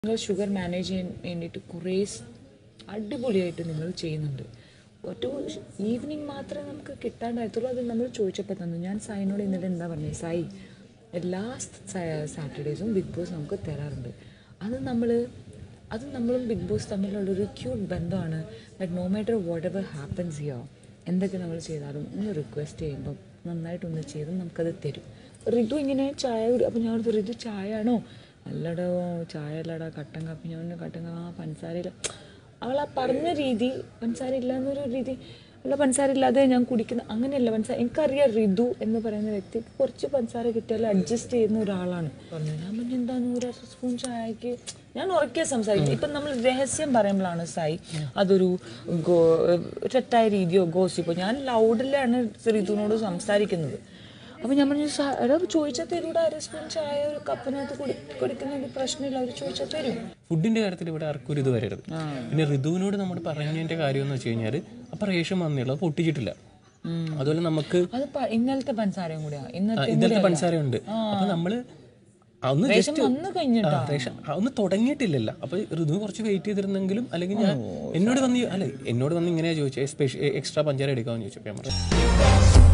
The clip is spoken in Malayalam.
നിങ്ങൾ ഷുഗർ മാനേജ് ചെയ്യാൻ വേണ്ടിയിട്ട് കുറേ സ് അടിപൊളിയായിട്ട് നിങ്ങൾ ചെയ്യുന്നുണ്ട് ഒറ്റ ഈവനിങ് മാത്രമേ നമുക്ക് കിട്ടാണ്ടായിട്ടുള്ളൂ അത് നമ്മൾ ചോദിച്ചപ്പോൾ തന്നു ഞാൻ സായിനോട് ഇന്നലെ എന്താ പറഞ്ഞത് സായി എല്ലാ സാറ്റർഡേസും ബിഗ് ബോസ് നമുക്ക് തരാറുണ്ട് അത് നമ്മൾ അത് നമ്മളും ബിഗ് ബോസ് തമ്മിലുള്ളൊരു ക്യൂട്ട് ബന്ധമാണ് that no matter whatever happens here എന്തൊക്കെ നമ്മൾ ചെയ്താലും ഒന്ന് റിക്വസ്റ്റ് ചെയ്യുമ്പം നന്നായിട്ടൊന്ന് ചെയ്ത് നമുക്കത് തരും ഋതു ഇങ്ങനെ ചായ കുടി അപ്പോൾ ഞാൻ ഓർത്തു, ഋതു ചായ ആണോ അല്ലടോ ചായ അല്ലടാ കട്ടൻ കാപ്പി ഞാൻ പറഞ്ഞു, കട്ടൻ കാ ആ പഞ്ചസാരയില്ല അവൾ ആ പറഞ്ഞ രീതി പഞ്ചസാര ഇല്ല എന്നൊരു രീതി അല്ല പഞ്ചസാര ഇല്ലാതെ ഞാൻ കുടിക്കുന്ന അങ്ങനെയല്ല പഞ്ചസാര എനിക്കറിയാം ഋതു എന്ന് പറയുന്ന വ്യക്തിക്ക് കുറച്ച് പഞ്ചസാര കിട്ടിയാൽ അഡ്ജസ്റ്റ് ചെയ്യുന്ന ഒരാളാണ് പറഞ്ഞു ഞാൻ പറഞ്ഞു എന്താ നൂറ് സ്പൂൺ ചായക്ക് ഞാൻ ഉറക്കെ സംസാരിക്കും ഇപ്പം നമ്മൾ രഹസ്യം പറയുമ്പോഴാണ് സായി അതൊരു ഗോ തെറ്റായ രീതിയോ ഗോസിപ്പോ ഞാൻ ലൗഡിലാണ് ഋതുവിനോട് സംസാരിക്കുന്നത് അപ്പോൾ ഞാൻ പറഞ്ഞു "സാ- എടാ ചോദിച്ചാൽ തരൂടാ അര സ്പൂൺ ചായ ഒരു കപ്പിനകത്ത് കുടി കുടിക്കുന്നതിന് പ്രശ്നമില്ല അവർ ചോദിച്ചാൽ തരും ഫുഡിന്റെ കാര്യത്തിൽ ഇവിടെ ആർക്കും ഒരു ഇത് വരരുത് പിന്നെ ഋതുവിനോട് നമ്മൾ പറഞ്ഞതിന്റെ കാര്യം എന്ന് വെച്ച് കഴിഞ്ഞാൽ അപ്പൊ റേഷൻ വന്നില്ല അത് പൊട്ടിച്ചിട്ടില്ല അതുപോലെ നമുക്ക് അത് പ- ഇന്നലത്തെ പഞ്ചസാരയും കൂടിയാ ആ, ഇന്നത്തെ ഇന്നലത്തെ പഞ്ചസാര ഉണ്ട് അപ്പൊ നമ്മള് ഒന്ന് റേഷൻ ജസ്റ്റ് വന്നു കഴിഞ്ഞിട്ടാ റേഷൻ ആ, ഒന്ന് തുടങ്ങിയിട്ടില്ലല്ലോ അപ്പൊ ഋതു കുറച്ച് വെയിറ്റ് ചെയ്തിരുന്നെങ്കിലും അല്ലെങ്കിൽ ഞാൻ എന്നോട് വന്ന് ഈ- അല്ല എന്നോട് വന്ന് ഇങ്ങനെയാ ചോദിച്ചത് സ്പെഷ്യൽ എക്സ്ട്രാ പഞ്ചാര എടുക്കാമെന്ന് ചോദിച്ചപ്പോൾ ഞാൻ പറഞ്ഞു